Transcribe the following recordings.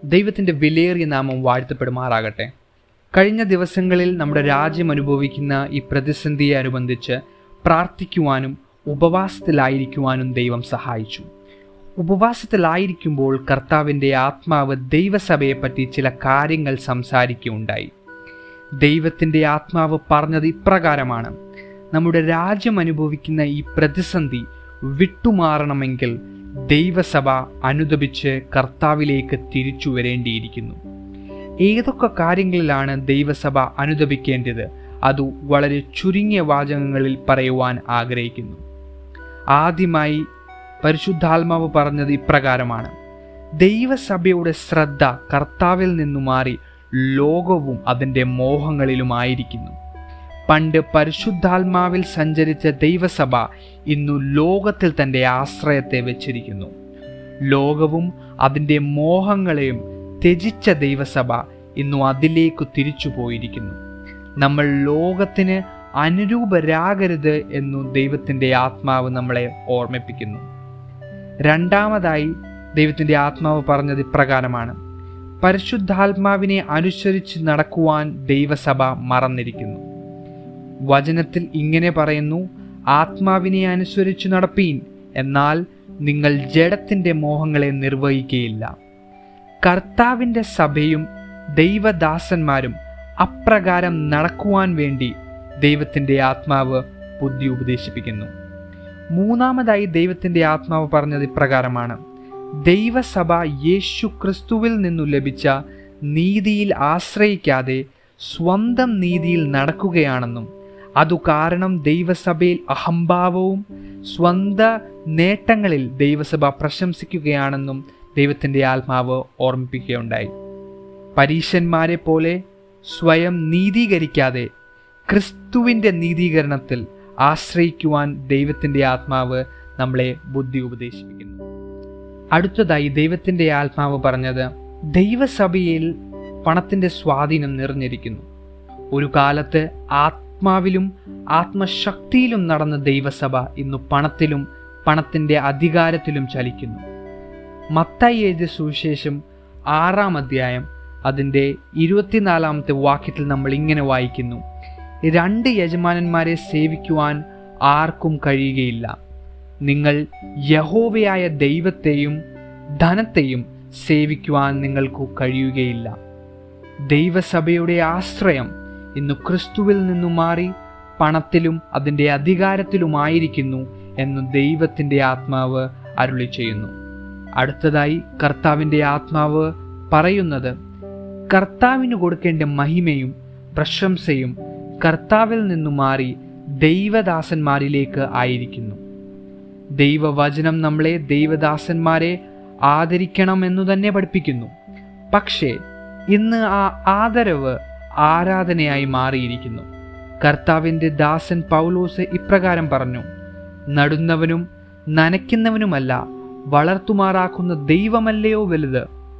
ദൈവത്തിൻ്റെ വിലയേറിയ നാമം വാഴ്ത്തപ്പെടുമാറാകട്ടെ കഴിഞ്ഞ ദിവസങ്ങളിൽ നമ്മുടെ രാജ്യം അനുഭവിക്കുന്ന ഈ പ്രതിസന്ധിയെ അനുബന്ധിച്ച് പ്രാർത്ഥിക്കുവാനും ഉപവാസത്തിലായിരിക്കുവാനും ദൈവം സഹായിച്ചു ഉപവാസത്തിലായിരിക്കുമ്പോൾ കർത്താവിൻ്റെ ആത്മാവ് ദൈവസഭയെപ്പറ്റി ചില കാര്യങ്ങൾ സംസാരിക്കുകയുണ്ടായി ദൈവത്തിൻ്റെ ആത്മാവ് പറഞ്ഞത് ഇപ്രകാരമാണ് നമ്മുടെ രാജ്യം അനുഭവിക്കുന്ന ഈ പ്രതിസന്ധി വിട്ടുമാറണമെങ്കിൽ ദൈവസഭ അനുദപിച്ച് കർത്താവിലേക്ക് തിരിച്ചു വരേണ്ടിയിരിക്കുന്നു ഏതൊക്കെ കാര്യങ്ങളിലാണ് ദൈവസഭ അനുദപിക്കേണ്ടത് അത് വളരെ ചുരുങ്ങിയ വാചകങ്ങളിൽ പറയുവാൻ ആഗ്രഹിക്കുന്നു ആദ്യമായി പരിശുദ്ധാത്മാവ് പറഞ്ഞത് ഇപ്രകാരമാണ് ദൈവസഭയുടെ ശ്രദ്ധ കർത്താവിൽ നിന്നു മാറി ലോകവും അതിൻ്റെ മോഹങ്ങളിലുമായിരിക്കുന്നു പണ്ട് പരിശുദ്ധാത്മാവിൽ സഞ്ചരിച്ച ദൈവസഭ ഇന്നു ലോകത്തിൽ തൻ്റെ ആശ്രയത്തെ വെച്ചിരിക്കുന്നു ലോകവും അതിൻ്റെ മോഹങ്ങളെയും ത്യജിച്ച ദൈവസഭ ഇന്നു അതിലേക്ക് തിരിച്ചു പോയിരിക്കുന്നു നമ്മൾ ലോകത്തിന് അനുരൂപരാകരുത് എന്നു ദൈവത്തിൻ്റെ ആത്മാവ് നമ്മളെ ഓർമ്മിപ്പിക്കുന്നു രണ്ടാമതായി ദൈവത്തിൻ്റെ ആത്മാവ് പറഞ്ഞത് ഇപ്രകാരമാണ് പരിശുദ്ധാത്മാവിനെ അനുസരിച്ച് നടക്കുവാൻ ദൈവസഭ മറന്നിരിക്കുന്നു വചനത്തിൽ ഇങ്ങനെ പറയുന്നു ആത്മാവിനെ അനുസരിച്ച് നടപ്പീൻ എന്നാൽ നിങ്ങൾ ജഡത്തിൻ്റെ മോഹങ്ങളെ നിർവഹിക്കുകയില്ല കർത്താവിൻ്റെ സഭയും ദൈവദാസന്മാരും അപ്രകാരം നടക്കുവാൻ വേണ്ടി ദൈവത്തിൻ്റെ ആത്മാവ് ബുദ്ധി ഉപദേശിപ്പിക്കുന്നു മൂന്നാമതായി ദൈവത്തിൻ്റെ ആത്മാവ് പറഞ്ഞത് ഇപ്രകാരമാണ് ദൈവസഭ യേശു ക്രിസ്തുവിൽ നിന്നു ലഭിച്ച നീതിയിൽ ആശ്രയിക്കാതെ സ്വന്തം നീതിയിൽ നടക്കുകയാണെന്നും അതു കാരണം ദൈവസഭയിൽ അഹംഭാവവും സ്വന്ത നേട്ടങ്ങളിൽ ദൈവസഭ പ്രശംസിക്കുകയാണെന്നും ദൈവത്തിൻ്റെ ആത്മാവ് ഓർമ്മിപ്പിക്കുകയുണ്ടായി പരീശന്മാരെ പോലെ സ്വയം നീതീകരിക്കാതെ ക്രിസ്തുവിൻ്റെ നീതീകരണത്തിൽ ആശ്രയിക്കുവാൻ ദൈവത്തിൻ്റെ ആത്മാവ് നമ്മളെ ബുദ്ധി ഉപദേശിപ്പിക്കുന്നു അടുത്തതായി ദൈവത്തിൻ്റെ ആത്മാവ് പറഞ്ഞത് ദൈവസഭയിൽ പണത്തിൻ്റെ സ്വാധീനം നിറഞ്ഞിരിക്കുന്നു ഒരു കാലത്ത് ആത്മാവിലും ആത്മശക്തിയിലും നടന്ന ദൈവസഭ ഇന്നു പണത്തിലും പണത്തിൻ്റെ അധികാരത്തിലും ചലിക്കുന്നു മത്തായി എഴുതിയ സുവിശേഷം ആറാം അധ്യായം അതിൻ്റെ ഇരുപത്തിനാലാമത്തെ വാക്യത്തിൽ നമ്മൾ ഇങ്ങനെ വായിക്കുന്നു രണ്ട് യജമാനന്മാരെ സേവിക്കുവാൻ ആർക്കും കഴിയുകയില്ല നിങ്ങൾ യഹോവയായ ദൈവത്തെയും ധനത്തെയും സേവിക്കുവാൻ നിങ്ങൾക്ക് കഴിയുകയില്ല ദൈവസഭയുടെ ആശ്രയം ഇന്ന് ക്രിസ്തുവിൽ നിന്നു മാറി പണത്തിലും അതിൻ്റെ അധികാരത്തിലുമായിരിക്കുന്നു എന്ന് ദൈവത്തിൻ്റെ ആത്മാവ് അരുളി ചെയ്യുന്നു അടുത്തതായി കർത്താവിൻ്റെ ആത്മാവ് പറയുന്നത് കർത്താവിന് കൊടുക്കേണ്ട മഹിമയും പ്രശംസയും കർത്താവിൽ നിന്നു മാറി ദൈവദാസന്മാരിലേക്ക് ആയിരിക്കുന്നു ദൈവവചനം നമ്മളെ ദൈവദാസന്മാരെ ആദരിക്കണമെന്നു തന്നെ പഠിപ്പിക്കുന്നു പക്ഷേ ഇന്ന് ആ ആദരവ് ആരാധനയായി മാറിയിരിക്കുന്നു കർത്താവിൻ്റെ ദാസൻ പൗലോസ് ഇപ്രകാരം പറഞ്ഞു നടുന്നവനും നനയ്ക്കുന്നവനുമല്ല വളർത്തുമാറാക്കുന്ന ദൈവമല്ലയോ വലുത്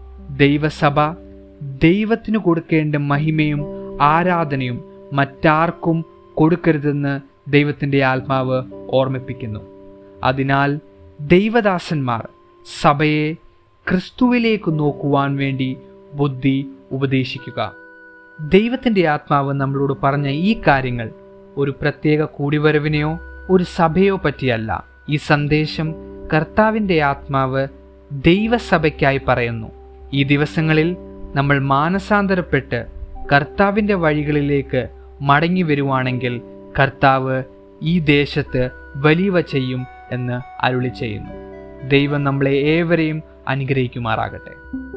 ദൈവസഭ ദൈവത്തിനു കൊടുക്കേണ്ട മഹിമയും ആരാധനയും മറ്റാർക്കും കൊടുക്കരുതെന്ന് ദൈവത്തിൻ്റെ ആത്മാവ് ഓർമ്മിപ്പിക്കുന്നു അതിനാൽ ദൈവദാസന്മാർ സഭയെ ക്രിസ്തുവിലേക്ക് നോക്കുവാൻ വേണ്ടി ബുദ്ധി ഉപദേശിക്കുക ദൈവത്തിൻ്റെ ആത്മാവ് നമ്മളോട് പറഞ്ഞ ഈ കാര്യങ്ങൾ ഒരു പ്രത്യേക കൂടിവരവിനെയോ ഒരു സഭയോ പറ്റിയല്ല ഈ സന്ദേശം കർത്താവിൻ്റെ ആത്മാവ് ദൈവസഭയ്ക്കായി പറയുന്നു ഈ ദിവസങ്ങളിൽ നമ്മൾ മാനസാന്തരപ്പെട്ട് കർത്താവിൻ്റെ വഴികളിലേക്ക് മടങ്ങി വരുവാണെങ്കിൽ കർത്താവ് ഈ ദേശത്ത് വലിയവ ചെയ്യും എന്ന് അരുളി ചെയ്യുന്നു ദൈവം നമ്മളെ ഏവരെയും അനുഗ്രഹിക്കുമാറാകട്ടെ